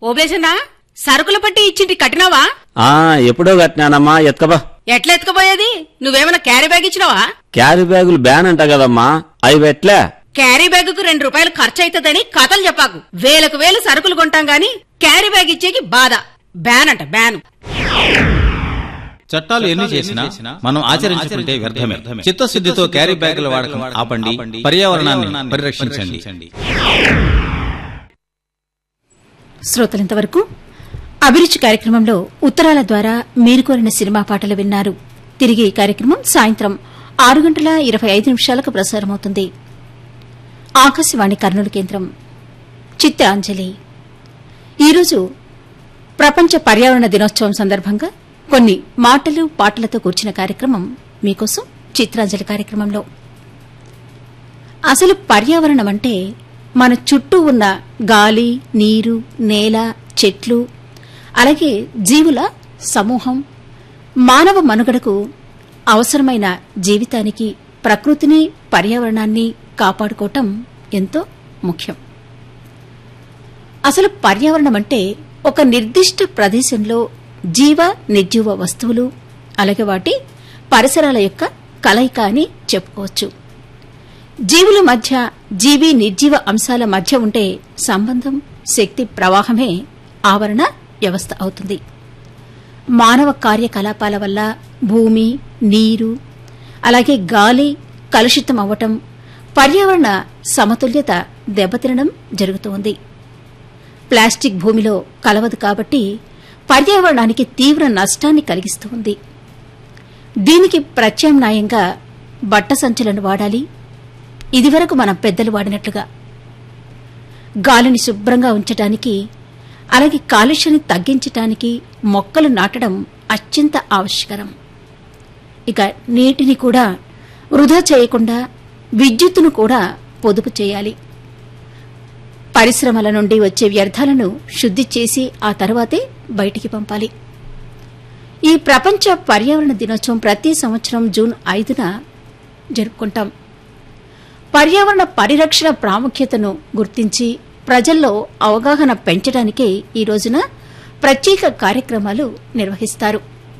ఓబ్లేసన్నా సరుకుల పట్టి ఇచ్చింటి కట్టినావా ఆ ఎప్పుడో కట్టినానమ్మా ఎత్కబా ఎట్లా ఎత్తుకుపోయేది నువ్వేమైనా క్యారీ బ్యాగ్ ఇచ్చినావా క్యారీ బ్యాగులు బ్యాన్ అంట కదమ్మా అవి పెట్లే క్యారీ బ్యాగుకు రెండు రూపాయలు ఖర్చు అవుతుందని కథలు చెప్పాకు వేలకు వేలు సరుకులు కొంటాం గాని క్యారీ బ్యాగ్ ఇచ్చేకి బాధ బ్యాన్ అంట బ్యాన్ చట్టాలు ఎన్ని చేసినా మనం ఆచరించుకుంటే వ్యర్థమే చిత్తశుద్ధితో క్యారీ బ్యాగుల వాడకం ఆపండి పర్యావరణాన్ని పరిరక్షించండి శ్రోతలంతవరకు అభిరుచి కార్యక్రమంలో ఉత్తరాల ద్వారా మీరు కోరిన సినిమా పాటలు విన్నారు తిరిగి ఈ కార్యక్రమం సాయంత్రం ఆరు గంటల ఇరవై ఐదు నిమిషాలకు ప్రసారమవుతుంది ఆకాశవాణి కర్నూలు కేంద్రం చిత్రాంజలి ఈరోజు ప్రపంచ పర్యావరణ దినోత్సవం సందర్భంగా కొన్ని మాటలు పాటలతో కూర్చిన కార్యక్రమం మీకోసం చిత్రాంజలి కార్యక్రమంలో అసలు పర్యావరణం అంటే మన చుట్టూ ఉన్న గాలి నీరు నేల చెట్లు అలాగే జీవుల సమూహం మానవ మనుగడకు అవసరమైన జీవితానికి ప్రకృతిని పర్యావరణాన్ని కాపాడుకోవటం ఎంతో ముఖ్యం అసలు పర్యావరణం అంటే ఒక నిర్దిష్ట ప్రదేశంలో జీవ నిర్జీవ వస్తువులు అలాగే వాటి పరిసరాల యొక్క కలయిక అని చెప్పుకోవచ్చు జీవుల మధ్య జీవి నిర్జీవ అంశాల మధ్య ఉండే సంబంధం శక్తి ప్రవాహమే ఆవరణ వ్యవస్థ అవుతుంది మానవ కార్యకలాపాల వల్ల భూమి నీరు అలాగే గాలి కలుషితం అవ్వటం పర్యావరణ సమతుల్యత దెబ్బతినడం జరుగుతోంది ప్లాస్టిక్ భూమిలో కలవదు కాబట్టి పర్యావరణానికి తీవ్ర నష్టాన్ని కలిగిస్తుంది దీనికి ప్రత్యామ్నాయంగా బట్ట సంచులను వాడాలి ఇదివరకు మన పెద్దలు వాడినట్లుగా గాలిని శుభ్రంగా ఉంచటానికి అలాగే కాలుష్యాన్ని తగ్గించటానికి మొక్కలు నాటడం అత్యంత ఆవశ్యకరం ఇక నీటిని కూడా వృధా చేయకుండా విద్యుత్తును కూడా పొదుపు చేయాలి పరిశ్రమల నుండి వచ్చే వ్యర్థాలను శుద్ది చేసి ఆ తర్వాతే బయటికి పంపాలి ఈ ప్రపంచ పర్యావరణ దినోత్సవం ప్రతి సంవత్సరం జూన్ ఐదున జరుపుకుంటాం పర్యావరణ పరిరక్షణ ప్రాముఖ్యతను గుర్తించి ప్రజల్లో అవగాహన పెంచడానికే ఈ రోజున ప్రత్యేక కార్యక్రమాలు నిర్వహిస్తారు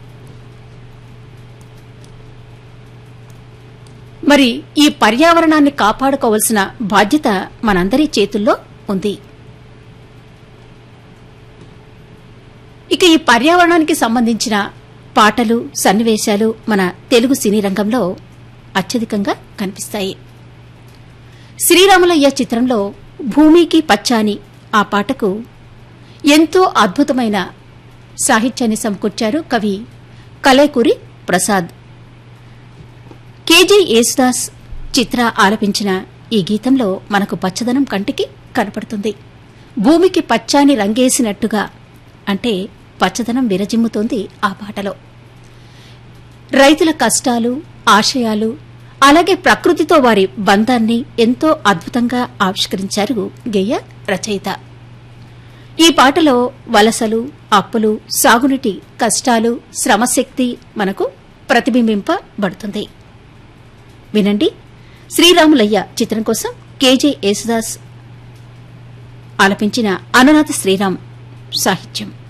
మరి ఈ పర్యావరణాన్ని కాపాడుకోవాల్సిన బాధ్యత మనందరి చేతుల్లో ఉంది ఇక ఈ పర్యావరణానికి సంబంధించిన పాటలు సన్నివేశాలు మన తెలుగు సినీ రంగంలో అత్యధికంగా కనిపిస్తాయి శ్రీరాములయ్య చిత్రంలో భూమికి పచ్చాని ఆ పాటకు ఎంతో అద్భుతమైన సాహిత్యాన్ని సమకూర్చారు కవి కలైకూరి ప్రసాద్ కేజీ యేసుదాస్ చిత్ర ఆలపించిన ఈ గీతంలో మనకు పచ్చదనం కంటికి కనపడుతుంది భూమికి పచ్చాని రంగేసినట్టుగా అంటే పచ్చదనం విరజిమ్ముతోంది ఆ పాటలో రైతుల కష్టాలు ఆశయాలు అలాగే ప్రకృతితో వారి బంధాన్ని ఎంతో అద్భుతంగా ఆవిష్కరించారు గేయ రచయిత ఈ పాటలో వలసలు అప్పులు సాగునీటి కష్టాలు శ్రమశక్తి మనకు ప్రతిబింబింపబడుతుంది వినండి శ్రీరాములయ్య చిత్రం కోసం కేజే యేసుదాస్ ఆలపించిన అనునాథ శ్రీరామ్ సాహిత్యం